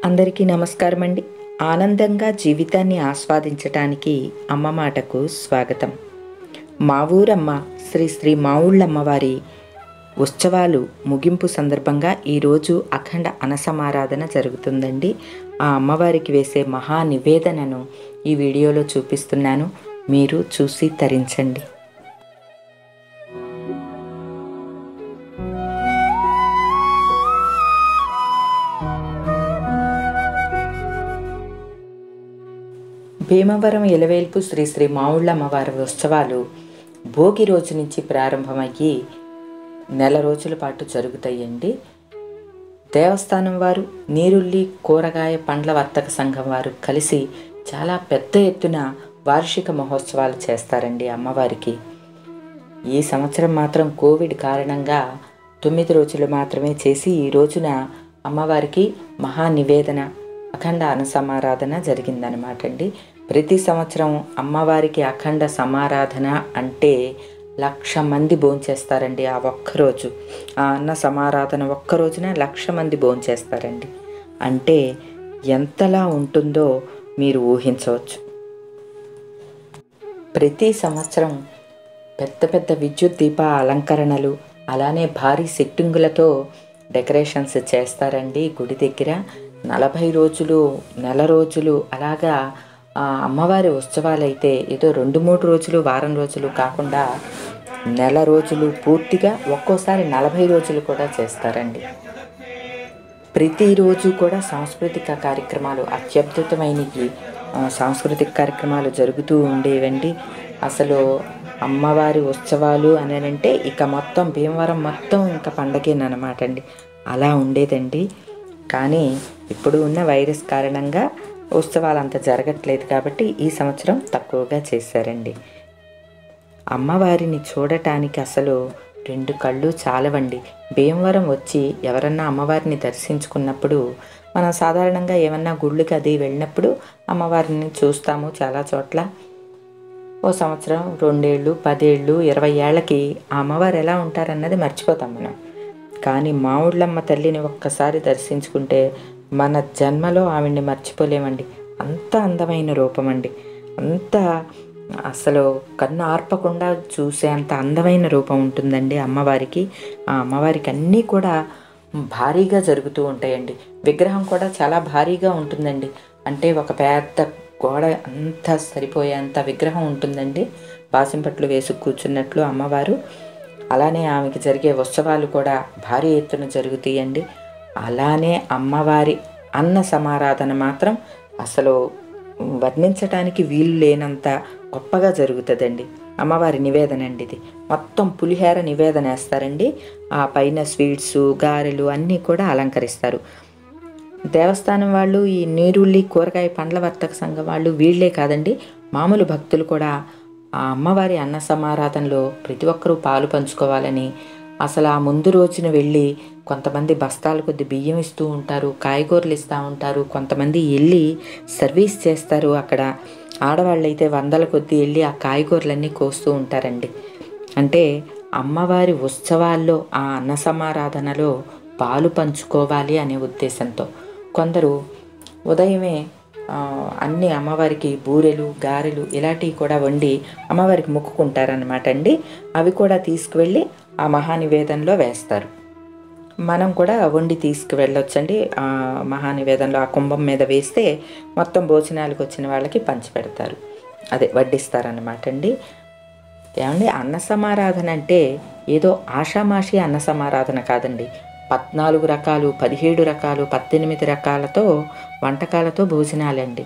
అందరికీ నమస్కారం అండి ఆనందంగా జీవితాన్ని ఆస్వాదించటానికి అమ్మ మాటకు స్వాగతం మా ఊరమ్మ శ్రీ శ్రీ మావుళ్ళమ్మవారి ఉత్సవాలు ముగింపు సందర్భంగా ఈరోజు అఖండ అనసమారాధన జరుగుతుందండి ఆ అమ్మవారికి వేసే మహా నివేదనను ఈ వీడియోలో చూపిస్తున్నాను మీరు చూసి తరించండి భీమవరం ఎలవేల్పు శ్రీ శ్రీ మావుళ్ళమ్మవారి ఉత్సవాలు భోగి రోజు నుంచి ప్రారంభమయ్యి నెల రోజుల పాటు జరుగుతాయండి దేవస్థానం వారు నీరుల్లి కూరగాయ పండ్ల వర్తక సంఘం వారు కలిసి చాలా పెద్ద ఎత్తున వార్షిక మహోత్సవాలు చేస్తారండి అమ్మవారికి ఈ సంవత్సరం మాత్రం కోవిడ్ కారణంగా తొమ్మిది రోజులు మాత్రమే చేసి ఈ రోజున అమ్మవారికి మహా నివేదన అఖండ అనసమారాధన జరిగిందనమాట అండి ప్రతి సంవత్సరం అమ్మవారికి అఖండ సమారాధన అంటే లక్ష మంది భోంచేస్తారండి ఆ ఒక్కరోజు ఆ అన్న సమారాధన ఒక్క రోజున లక్ష మంది భోంచేస్తారండి అంటే ఎంతలా ఉంటుందో మీరు ఊహించవచ్చు ప్రతి సంవత్సరం పెద్ద పెద్ద విద్యుత్ దీప అలంకరణలు అలానే భారీ సెట్టింగులతో డెకరేషన్స్ చేస్తారండి గుడి దగ్గర నలభై రోజులు నెల రోజులు అలాగా ఆ అమ్మవారి ఉత్సవాలు అయితే ఏదో రెండు మూడు రోజులు వారం రోజులు కాకుండా నెల రోజులు పూర్తిగా ఒక్కోసారి నలభై రోజులు కూడా చేస్తారండి ప్రతిరోజు కూడా సాంస్కృతిక కార్యక్రమాలు అత్యద్భుతమైనవి ఆ, సాంస్కృతిక కార్యక్రమాలు జరుగుతూ ఉండేవండి అసలు అమ్మవారి ఉత్సవాలు అని అంటే ఇక మొత్తం భీమవరం మొత్తం ఇంకా పండగేనమాట అండి అలా ఉండేదండి కానీ ఇప్పుడు ఉన్న వైరస్ కారణంగా ఉత్సవాలు అంత జరగట్లేదు కాబట్టి ఈ సంవత్సరం తక్కువగా చేశారండి అమ్మవారిని చూడటానికి అసలు రెండు కళ్ళు చాలవండి భీమవరం వచ్చి ఎవరన్నా అమ్మవారిని దర్శించుకున్నప్పుడు మనం సాధారణంగా ఏమన్నా గుళ్ళకి అది వెళ్ళినప్పుడు అమ్మవారిని చూస్తాము చాలా చోట్ల ఓ సంవత్సరం రెండేళ్ళు పదేళ్ళు ఇరవై ఏళ్ళకి ఆ అమ్మవారు ఎలా ఉంటారన్నది మర్చిపోతాం మనం కానీ మావుళ్ళమ్మ తల్లిని ఒక్కసారి దర్శించుకుంటే మన జన్మలో ఆవిడ్ని మర్చిపోలేమండి అంత అందమైన రూపం అండి అంత అసలు కన్ను ఆర్పకుండా చూసే అంత అందమైన రూపం ఉంటుందండి అమ్మవారికి ఆ అమ్మవారికి అన్నీ కూడా భారీగా జరుగుతూ ఉంటాయండి విగ్రహం కూడా చాలా భారీగా ఉంటుందండి అంటే ఒక పెద్ద గోడ అంతా సరిపోయేంత విగ్రహం ఉంటుందండి బాసింపట్లు వేసి కూర్చున్నట్లు అమ్మవారు అలానే ఆమెకి జరిగే ఉత్సవాలు కూడా భారీ ఎత్తున జరుగుతాయండి అలానే అమ్మవారి అన్న సమారాధన మాత్రం అసలు వర్ణించడానికి వీలు లేనంత గొప్పగా జరుగుతుందండి అమ్మవారి నివేదన అండి ఇది మొత్తం పులిహేర నివేదన వేస్తారండి ఆ పైన స్వీట్స్ గారెలు అన్నీ కూడా అలంకరిస్తారు దేవస్థానం వాళ్ళు ఈ నీరుల్లి కూరగాయ పండ్ల వర్తక సంఘం వాళ్ళు వీళ్ళే కాదండి మామూలు భక్తులు కూడా ఆ అమ్మవారి అన్న సమారాధనలో ప్రతి ఒక్కరూ పాలు పంచుకోవాలని అసలు ఆ ముందు రోజున వెళ్ళి కొంతమంది బస్తాల కొద్ది బియ్యం ఇస్తూ ఉంటారు కాయగూరలు ఇస్తూ ఉంటారు కొంతమంది వెళ్ళి సర్వీస్ చేస్తారు అక్కడ ఆడవాళ్ళు అయితే వందల కొద్ది వెళ్ళి ఆ కాయగూరలన్నీ కోస్తూ ఉంటారండి అంటే అమ్మవారి ఉత్సవాల్లో ఆ అన్న సమారాధనలో పాలు పంచుకోవాలి అనే ఉద్దేశంతో కొందరు ఉదయమే ఆ, అన్ని అమ్మవారికి బూరెలు గారెలు ఇలాంటివి కూడా వండి అమ్మవారికి మొక్కుకుంటారనమాట అండి అవి కూడా తీసుకువెళ్ళి ఆ మహానివేదనలో వేస్తారు మనం కూడా వండి తీసుకువెళ్ళొచ్చండి ఆ మహానివేదనలో ఆ కుంభం మీద వేస్తే మొత్తం భోజనాలకు వచ్చిన వాళ్ళకి పంచిపెడతారు అదే వడ్డిస్తారనమాట అండి ఏమండి అన్న సమారాధన అంటే ఏదో ఆషామాషి అన్న సమారాధన కాదండి పద్నాలుగు రకాలు పదిహేడు రకాలు పద్దెనిమిది రకాలతో వంటకాలతో భోజనాలండి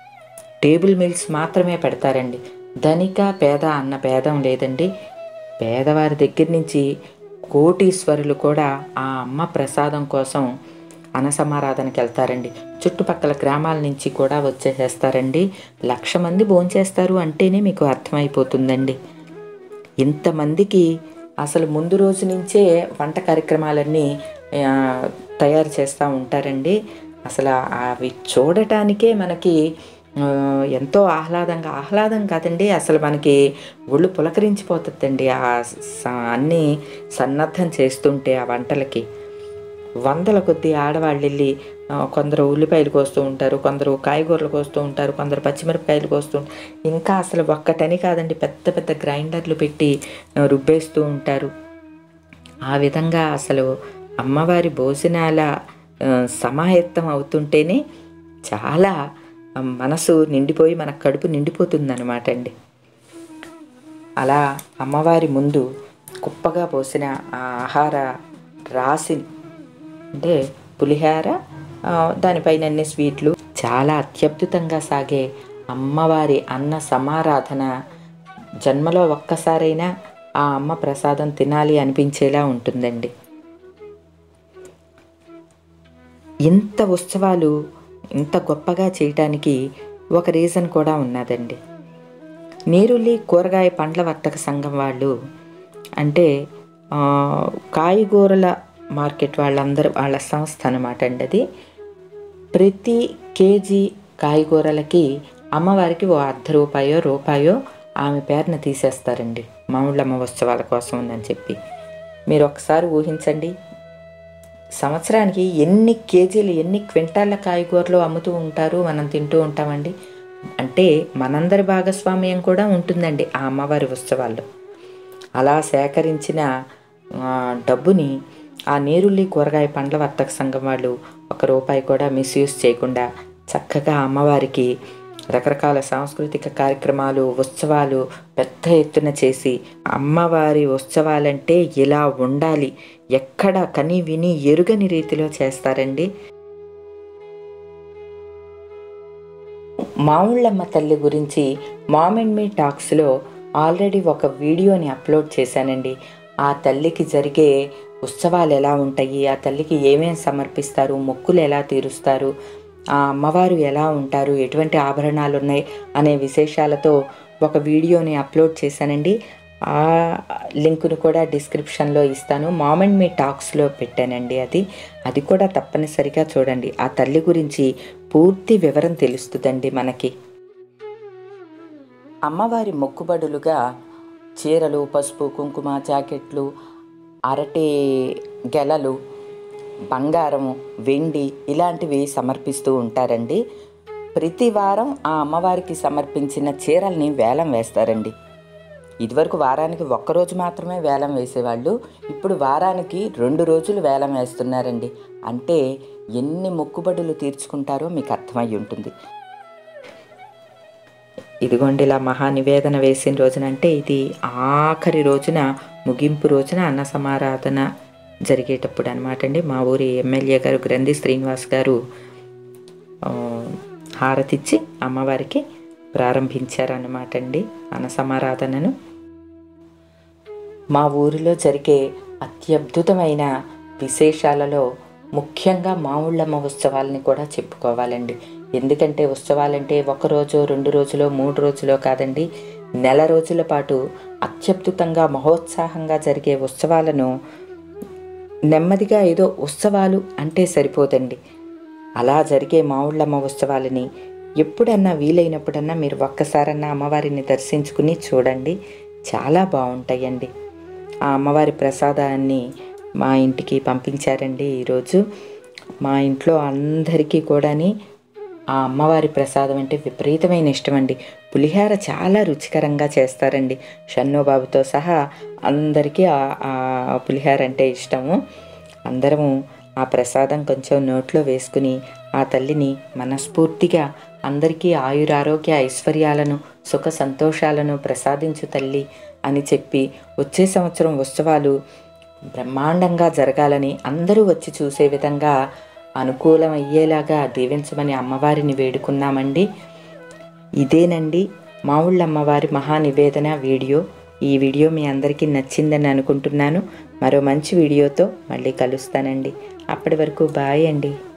టేబుల్ మీల్స్ మాత్రమే పెడతారండి ధనిక పేద అన్న భేదం లేదండి పేదవారి దగ్గర నుంచి కోటీశ్వరులు కూడా ఆ అమ్మ ప్రసాదం కోసం అనసమారాధనకి వెళ్తారండి చుట్టుపక్కల గ్రామాల నుంచి కూడా వచ్చేసేస్తారండి లక్ష మంది భోంచేస్తారు అంటేనే మీకు అర్థమైపోతుందండి ఇంతమందికి అసలు ముందు రోజు నుంచే వంట కార్యక్రమాలన్నీ ఆ, తయారు చేస్తూ ఉంటారండి అసలు అవి చూడటానికే మనకి ఆ, ఎంతో ఆహ్లాదంగా ఆహ్లాదం కాదండి అసలు మనకి ఒళ్ళు పులకరించిపోతుందండి ఆ స- అన్నీ సన్నద్ధం చేస్తుంటే ఆ వంటలకి వందల కొద్ది ఆడవాళ్ళు వెళ్ళి ఆ, కొందరు ఉల్లిపాయలు కోస్తూ ఉంటారు కొందరు కాయగూరలు కోస్తూ ఉంటారు కొందరు పచ్చిమిరపకాయలు కోస్తూ ఉంటారు ఇంకా అసలు ఒక్కటని కాదండి పెద్ద పెద్ద గ్రైండర్లు పెట్టి ఆ, రుబ్బేస్తూ ఉంటారు ఆ విధంగా అసలు అమ్మవారి భోజనాల ఆ, సమాయత్తం అవుతుంటేనే చాలా ఆ, మనసు నిండిపోయి మన కడుపు నిండిపోతుందన్నమాట అండి అలా అమ్మవారి ముందు కుప్పగా పోసిన ఆ ఆహార రాశిని అంటే పులిహార ఆ, దానిపైన అన్ని స్వీట్లు చాలా అత్యద్భుతంగా సాగే అమ్మవారి అన్న సమారాధన జన్మలో ఒక్కసారైనా ఆ అమ్మ ప్రసాదం తినాలి అనిపించేలా ఉంటుందండి ఇంత ఉత్సవాలు ఇంత గొప్పగా చేయటానికి ఒక రీజన్ కూడా ఉన్నదండి నీరుల్లి కూరగాయ పండ్ల వర్తక సంఘం వాళ్ళు అంటే ఆ, కాయగూరల మార్కెట్ వాళ్ళందరూ వాళ్ళ సంస్థ అనమాట అండి అది ప్రతి కేజీ కాయగూరలకి అమ్మవారికి ఓ అర్ధ రూపాయో రూపాయో ఆమె పేరున తీసేస్తారండి మామిళ్ళమ్మ ఉత్సవాల కోసం అని చెప్పి మీరు ఒకసారి ఊహించండి సంవత్సరానికి ఎన్ని కేజీలు ఎన్ని క్వింటాళ్ళ కాయగూరలు అమ్ముతూ ఉంటారు మనం తింటూ ఉంటామండి అంటే మనందరి భాగస్వామ్యం కూడా ఉంటుందండి ఆ అమ్మవారి ఉత్సవాల్లో అలా సేకరించిన ఆ, డబ్బుని ఆ నీరుల్లి కూరగాయ పండ్ల వర్తక సంఘం వాళ్ళు ఒక రూపాయి కూడా మిస్యూజ్ చేయకుండా చక్కగా అమ్మవారికి రకరకాల సాంస్కృతిక కార్యక్రమాలు ఉత్సవాలు పెద్ద ఎత్తున చేసి అమ్మవారి ఉత్సవాలంటే ఇలా ఉండాలి ఎక్కడ కని విని ఎరుగని రీతిలో చేస్తారండి మావుళ్ళమ్మ తల్లి గురించి మామ్ అండ్ మీ టాక్స్లో ఆల్రెడీ ఒక వీడియోని అప్లోడ్ చేశానండి ఆ తల్లికి జరిగే ఉత్సవాలు ఎలా ఉంటాయి ఆ తల్లికి ఏమేం సమర్పిస్తారు మొక్కులు ఎలా తీరుస్తారు ఆ అమ్మవారు ఎలా ఉంటారు ఎటువంటి ఆభరణాలు ఉన్నాయి అనే విశేషాలతో ఒక వీడియోని అప్లోడ్ చేశానండి ఆ లింకును కూడా డిస్క్రిప్షన్లో ఇస్తాను మామ్ అండ్ మీ టాక్స్లో పెట్టానండి అది అది కూడా తప్పనిసరిగా చూడండి ఆ తల్లి గురించి పూర్తి వివరం తెలుస్తుందండి మనకి అమ్మవారి మొక్కుబడులుగా చీరలు పసుపు కుంకుమ జాకెట్లు అరటి గెలలు బంగారము వెండి ఇలాంటివి సమర్పిస్తూ ఉంటారండి ప్రతి వారం ఆ అమ్మవారికి సమర్పించిన చీరల్ని వేలం వేస్తారండి ఇదివరకు వారానికి ఒక్కరోజు మాత్రమే వేలం వేసేవాళ్ళు ఇప్పుడు వారానికి రెండు రోజులు వేలం వేస్తున్నారండి అంటే ఎన్ని మొక్కుబడులు తీర్చుకుంటారో మీకు అర్థమై ఉంటుంది ఇదిగోండి ఇలా మహా నివేదన వేసిన రోజున అంటే ఇది ఆఖరి రోజున ముగింపు రోజున అన్న సమారాధన జరిగేటప్పుడు అనమాట అండి మా ఊరి ఎమ్మెల్యే గారు గ్రంథి శ్రీనివాస్ గారు ఆ, హారతిచ్చి అమ్మవారికి ప్రారంభించారన్నమాట అండి అన్న సమారాధనను మా ఊరిలో జరిగే అత్యద్భుతమైన విశేషాలలో ముఖ్యంగా మావుళ్ళమ్మ ఉత్సవాలని కూడా చెప్పుకోవాలండి ఎందుకంటే ఉత్సవాలంటే ఒక రోజు రెండు రోజులో మూడు రోజులో కాదండి నెల రోజుల పాటు అత్యద్భుతంగా మహోత్సాహంగా జరిగే ఉత్సవాలను నెమ్మదిగా ఏదో ఉత్సవాలు అంటే సరిపోదండి అలా జరిగే మావుళ్ళమ్మ ఉత్సవాలని ఎప్పుడన్నా వీలైనప్పుడన్నా మీరు ఒక్కసారన్నా అమ్మవారిని దర్శించుకుని చూడండి చాలా బాగుంటాయండి ఆ అమ్మవారి ప్రసాదాన్ని మా ఇంటికి పంపించారండి ఈరోజు మా ఇంట్లో అందరికీ కూడాని ఆ అమ్మవారి ప్రసాదం అంటే విపరీతమైన ఇష్టం అండి పులిహార చాలా రుచికరంగా చేస్తారండి షన్నోబాబుతో సహా అందరికీ ఆ- ఆ పులిహార అంటే ఇష్టము అందరము ఆ ప్రసాదం కొంచెం నోట్లో వేసుకుని ఆ తల్లిని మనస్ఫూర్తిగా అందరికీ ఆయురారోగ్య ఐశ్వర్యాలను సుఖ సంతోషాలను ప్రసాదించు తల్లి అని చెప్పి వచ్చే సంవత్సరం ఉత్సవాలు బ్రహ్మాండంగా జరగాలని అందరూ వచ్చి చూసే విధంగా అనుకూలం అయ్యేలాగా దీవించమని అమ్మవారిని వేడుకున్నామండి ఇదేనండి మావుళ్ళ అమ్మవారి మహానివేదన వీడియో ఈ వీడియో మీ అందరికీ నచ్చిందని అనుకుంటున్నాను మరో మంచి వీడియోతో మళ్ళీ కలుస్తానండి అప్పటి వరకు బాయ్ అండి